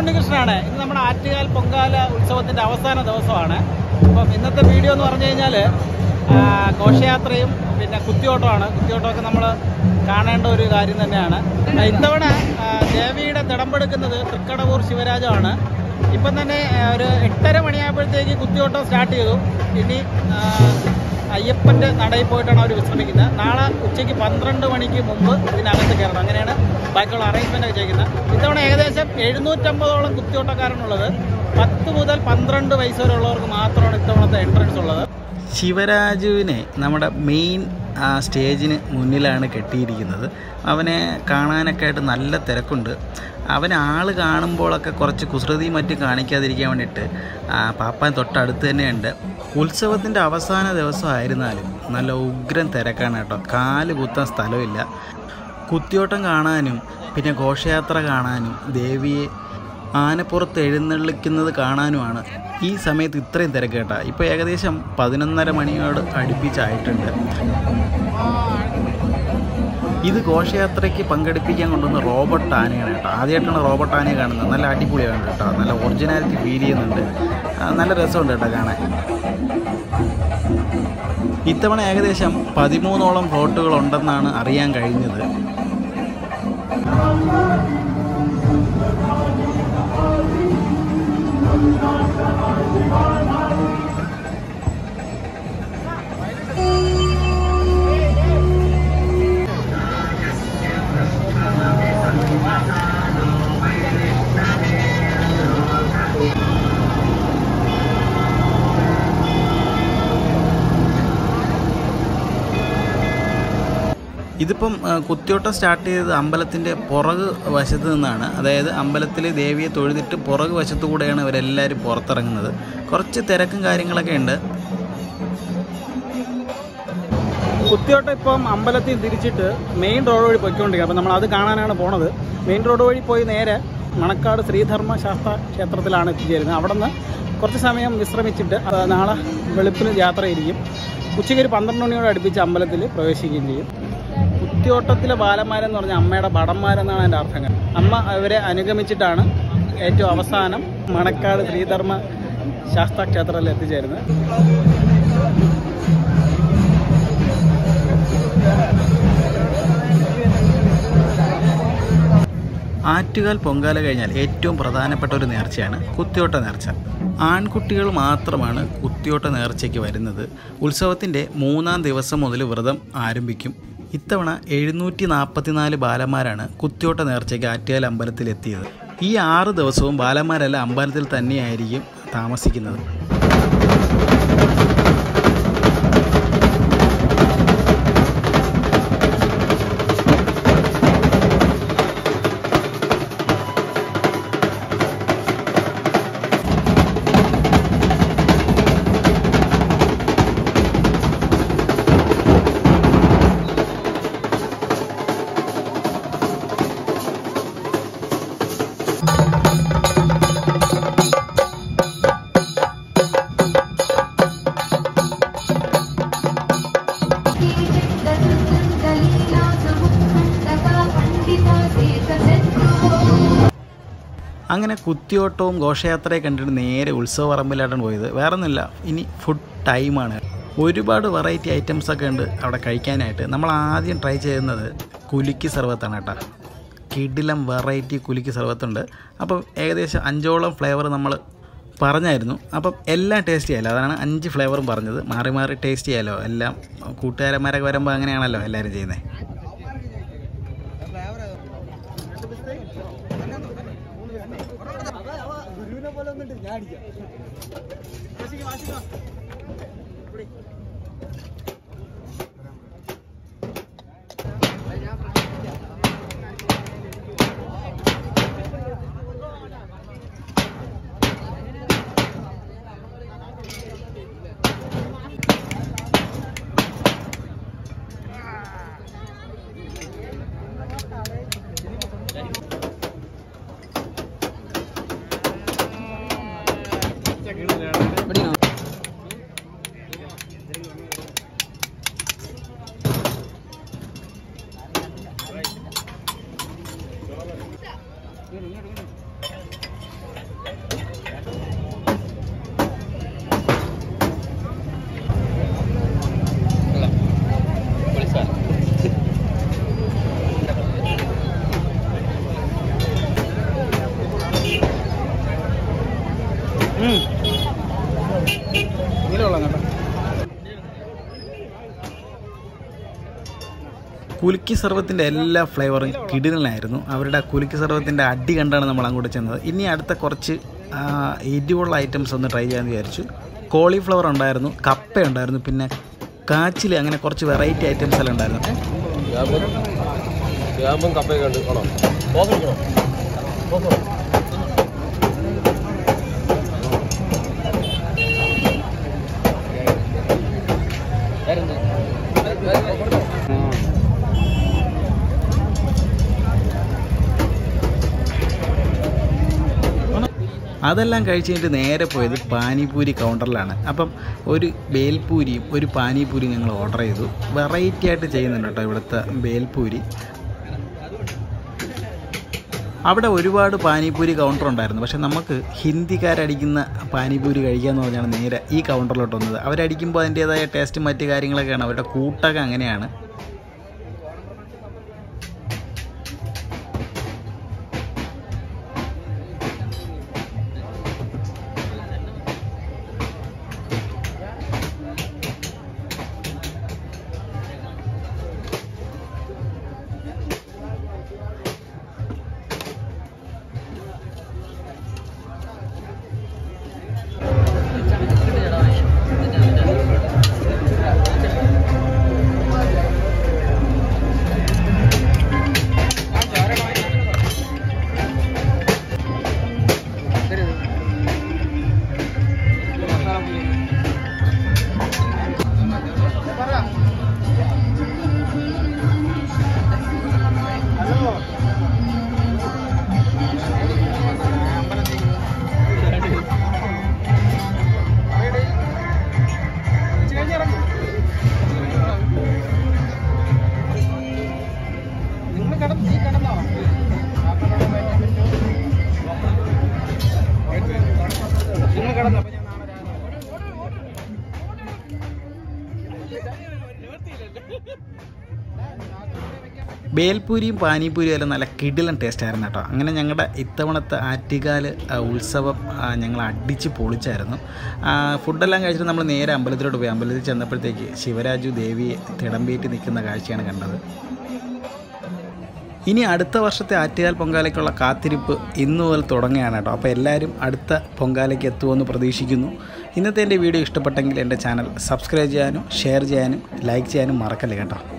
ഉണ്ണികൃഷ്ണനാണ് ഇന്ന് നമ്മുടെ ആറ്റുകാൽ പൊങ്കാല ഉത്സവത്തിന്റെ അവസാന ദിവസമാണ് അപ്പം ഇന്നത്തെ വീഡിയോ എന്ന് പറഞ്ഞു കഴിഞ്ഞാൽ ഘോഷയാത്രയും പിന്നെ കുത്തിയോട്ടമാണ് കുത്തിയോട്ടമൊക്കെ നമ്മൾ കാണേണ്ട ഒരു കാര്യം തന്നെയാണ് ആ, ഇത്തവണ ആ, ദേവിയുടെ തിടമ്പെടുക്കുന്നത് തൃക്കടവൂർ ശിവരാജമാണ് ഇപ്പം തന്നെ ആ, ഒരു എട്ടര മണിയാകുമ്പോഴത്തേക്ക് കുത്തിയോട്ടം സ്റ്റാർട്ട് ചെയ്തു ഇനി ആ, അയ്യപ്പൻ്റെ നടയിൽ പോയിട്ടാണ് അവർ വിശ്രമിക്കുന്നത് നാളെ ഉച്ചയ്ക്ക് പന്ത്രണ്ട് മണിക്ക് മുമ്പ് ഇതിനകത്ത് കയറണം അങ്ങനെയാണ് ബാക്കിയുള്ള അറേഞ്ച്മെൻ്റ് ഒക്കെ ചെയ്യുന്നത് ഇത്തവണ ഏകദേശം എഴുന്നൂറ്റമ്പതോളം കുത്തിയോട്ടക്കാരനുള്ളത് പത്ത് മുതൽ പന്ത്രണ്ട് വയസ്സ് വരെ ഉള്ളവർക്ക് മാത്രമാണ് ഇത്തവണത്തെ എൻട്രൻസ് ഉള്ളത് ശിവരാജുവിനെ നമ്മുടെ മെയിൻ ആ സ്റ്റേജിന് മുന്നിലാണ് കെട്ടിയിരിക്കുന്നത് അവനെ കാണാനൊക്കെ ആയിട്ട് നല്ല തിരക്കുണ്ട് അവൻ ആൾ കാണുമ്പോഴൊക്കെ കുറച്ച് കുസൃതിയും മറ്റും കാണിക്കാതിരിക്കാൻ വേണ്ടിയിട്ട് ആ, പാപ്പാൻ തൊട്ടടുത്ത് തന്നെയുണ്ട് ഉത്സവത്തിൻ്റെ അവസാന ദിവസമായിരുന്നാലും നല്ല ഉഗ്രൻ തിരക്കാണ് കേട്ടോ കാല് കുത്താൻ സ്ഥലമില്ല കുത്തിയോട്ടം കാണാനും പിന്നെ ഘോഷയാത്ര കാണാനും ദേവിയെ ആനപ്പുറത്ത് എഴുന്നള്ളിക്കുന്നത് കാണാനുമാണ് ഈ സമയത്ത് ഇത്രയും തിരക്ക് കേട്ടോ ഇപ്പോൾ ഏകദേശം പതിനൊന്നര മണിയോട് അടുപ്പിച്ചായിട്ടുണ്ട് ഇത് ഘോഷയാത്രയ്ക്ക് പങ്കെടുപ്പിക്കാൻ കൊണ്ടുവന്ന റോബോട്ട് ആനയാണ് കേട്ടോ ആദ്യമായിട്ടാണ് റോബോട്ട് ആനയെ കാണുന്നത് നല്ല അടിപൊളിയാണ് കേട്ടോ നല്ല ഒറിജിനാലിറ്റി ഫീൽ ചെയ്യുന്നുണ്ട് ആ, നല്ല രസമുണ്ട് കേട്ടോ കാണാൻ ഇത്തവണ ഏകദേശം പതിമൂന്നോളം ഫ്ലോട്ടുകൾ ഉണ്ടെന്നാണ് അറിയാൻ കഴിഞ്ഞത് ഇതിപ്പം ആ, കുത്തിയോട്ടം സ്റ്റാർട്ട് ചെയ്തത് അമ്പലത്തിൻ്റെ പുറക് വശത്ത് നിന്നാണ് അതായത് അമ്പലത്തിൽ ദേവിയെ തൊഴുതിട്ട് പുറക് വശത്തു കൂടെയാണ് ഇവരെല്ലാവരും പുറത്തിറങ്ങുന്നത് കുറച്ച് തിരക്കും കാര്യങ്ങളൊക്കെ ഉണ്ട് കുത്തിയോട്ടം ഇപ്പം അമ്പലത്തിൽ തിരിച്ചിട്ട് മെയിൻ റോഡ് വഴി പൊയ്ക്കൊണ്ടിരിക്കുക അപ്പം നമ്മൾ അത് കാണാനാണ് പോണത് മെയിൻ റോഡ് വഴി പോയി നേരെ മണക്കാട് ശ്രീധർമ്മ ശാസ്ത്ര ക്ഷേത്രത്തിലാണ് എത്തിച്ചേരുന്നത് അവിടെ നിന്ന് കുറച്ച് സമയം വിശ്രമിച്ചിട്ട് അത് നാളെ വെളുപ്പിന് യാത്രയിരിക്കും ഉച്ചയ്ക്ക് ഒരു പന്ത്രണ്ട് മണിയോട് അടുപ്പിച്ച് അമ്പലത്തിൽ പ്രവേശിക്കുകയും ചെയ്യും കുത്തിയോട്ടത്തിലെ ബാലന്മാരെന്ന് പറഞ്ഞാൽ അമ്മയുടെ ഭടന്മാരെന്നാണ് എൻ്റെ അർത്ഥങ്ങൾ അമ്മ അവരെ അനുഗമിച്ചിട്ടാണ് ഏറ്റവും അവസാനം മണക്കാട് ശ്രീധർമ്മ ശാസ്ത്ര ക്ഷേത്രത്തിൽ എത്തിച്ചേരുന്നത് ആറ്റുകാൽ പൊങ്കാല കഴിഞ്ഞാൽ ഏറ്റവും പ്രധാനപ്പെട്ട ഒരു നേർച്ചയാണ് കുത്തിയോട്ട നേർച്ച ആൺകുട്ടികൾ മാത്രമാണ് കുത്തിയോട്ട നേർച്ചയ്ക്ക് വരുന്നത് ഉത്സവത്തിൻ്റെ മൂന്നാം ദിവസം മുതൽ വ്രതം ആരംഭിക്കും ഇത്തവണ എഴുന്നൂറ്റി നാൽപ്പത്തിനാല് ബാലന്മാരാണ് കുത്തിയോട്ട നേർച്ചയ്ക്ക് ആറ്റുകാൽ അമ്പലത്തിലെത്തിയത് ഈ ആറ് ദിവസവും ബാലന്മാരെല്ലാം അമ്പലത്തിൽ തന്നെയായിരിക്കും താമസിക്കുന്നത് അങ്ങനെ കുത്തിയോട്ടവും ഘോഷയാത്രയെ കണ്ടിട്ട് നേരെ ഉത്സവ പറമ്പിലായിട്ടാണ് പോയത് വേറെ ഒന്നുമില്ല ഇനി ഫുഡ് ടൈമാണ് ഒരുപാട് വെറൈറ്റി ഐറ്റംസ് ഒക്കെ ഉണ്ട് അവിടെ കഴിക്കാനായിട്ട് നമ്മൾ ആദ്യം ട്രൈ ചെയ്യുന്നത് കുലുക്കി സർവത്താണ് കേട്ടോ കിടിലം വെറൈറ്റി കുലുക്കി സർവത്തുണ്ട് അപ്പം ഏകദേശം അഞ്ചോളം ഫ്ലേവർ നമ്മൾ പറഞ്ഞായിരുന്നു അപ്പം എല്ലാം ടേസ്റ്റ് ചെയ്യാമല്ലോ അതാണ് അഞ്ച് ഫ്ലേവറും പറഞ്ഞത് മാറി മാറി ടേസ്റ്റ് ചെയ്യാമല്ലോ എല്ലാം കൂട്ടുകാരന്മാരൊക്കെ വരുമ്പോൾ അങ്ങനെയാണല്ലോ എല്ലാവരും ചെയ്യുന്നത് കുലുക്കി സർവത്തിൻ്റെ എല്ലാ ഫ്ലേവറും കിടിലനായിരുന്നു അവരുടെ ആ കുലുക്കി സർവത്തിൻ്റെ അടി കണ്ടാണ് നമ്മൾ അങ്ങോട്ട് ചെന്നത് ഇനി അടുത്ത കുറച്ച് ആ, എരിവുള്ള ഐറ്റംസ് ഒന്ന് ട്രൈ ചെയ്യാമെന്ന് വിചാരിച്ചു കോളിഫ്ലവർ ഉണ്ടായിരുന്നു കപ്പ ഉണ്ടായിരുന്നു പിന്നെ കാച്ചിൽ അങ്ങനെ കുറച്ച് വെറൈറ്റി ഐറ്റംസ് എല്ലാം ഉണ്ടായിരുന്നു ക്യാമ്പും ക്യാമ്പും കപ്പയൊക്കെ ഉണ്ട് ആണോ പോസ് എടുക്കണോ പോസ് അതെല്ലാം കഴിച്ച് കഴിഞ്ഞിട്ട് നേരെ പോയത് പാനിപൂരി കൗണ്ടറിലാണ് അപ്പം ഒരു ബേൽപൂരിയും ഒരു പാനിപൂരിയും ഞങ്ങൾ ഓർഡർ ചെയ്തു വെറൈറ്റി ആയിട്ട് ചെയ്യുന്നുണ്ട് കേട്ടോ ഇവിടുത്തെ ബേൽപൂരി അവിടെ ഒരുപാട് പാനിപൂരി കൗണ്ടർ ഉണ്ടായിരുന്നു പക്ഷെ നമുക്ക് ഹിന്ദിക്കാരടിക്കുന്ന പാനിപൂരി കഴിക്കാമെന്ന് പറഞ്ഞാണ് നേരെ ഈ കൗണ്ടറിലോട്ട് വന്നത് അവരടിക്കുമ്പോൾ അതിൻ്റേതായ ടേസ്റ്റും മറ്റു കാര്യങ്ങളൊക്കെയാണ് അവരുടെ കൂട്ടൊക്കെ അങ്ങനെയാണ് നിങ്ങൾ കിടന്ന് നീ കിടന്നോ നിങ്ങൾ കിടന്നോ അപ്പൊ ഞാൻ നാളെ രാവിലെ ബേൽപൂരിയും പാനിപൂരിയും എല്ലാം നല്ല കിടിലൻ ടേസ്റ്റ് ആയിരുന്നു കേട്ടോ അങ്ങനെ ഞങ്ങളുടെ ഇത്തവണത്തെ ആറ്റുകാല് ആ, ഉത്സവം ആ, ഞങ്ങൾ അടിച്ച് പൊളിച്ചായിരുന്നു ആ, ഫുഡെല്ലാം കഴിച്ചിട്ട് നമ്മൾ നേരെ അമ്പലത്തിലോട്ട് പോയി അമ്പലത്തിൽ ചെന്നപ്പോഴത്തേക്ക് ശിവരാജു ദേവിയെ തിടമ്പേറ്റി നിൽക്കുന്ന കാഴ്ചയാണ് കണ്ടത് ഇനി അടുത്ത വർഷത്തെ ആറ്റുകാൽ പൊങ്കാലയ്ക്കുള്ള കാത്തിരിപ്പ് ഇന്നു മുതൽ തുടങ്ങുകയാണ് കേട്ടോ അപ്പോൾ എല്ലാവരും അടുത്ത പൊങ്കാലയ്ക്ക് എത്തുമെന്ന് പ്രതീക്ഷിക്കുന്നു ഇന്നത്തെ എൻ്റെ വീഡിയോ ഇഷ്ടപ്പെട്ടെങ്കിൽ എൻ്റെ ചാനൽ സബ്സ്ക്രൈബ് ചെയ്യാനും ഷെയർ ചെയ്യാനും ലൈക്ക് ചെയ്യാനും മറക്കല്ലേ കേട്ടോ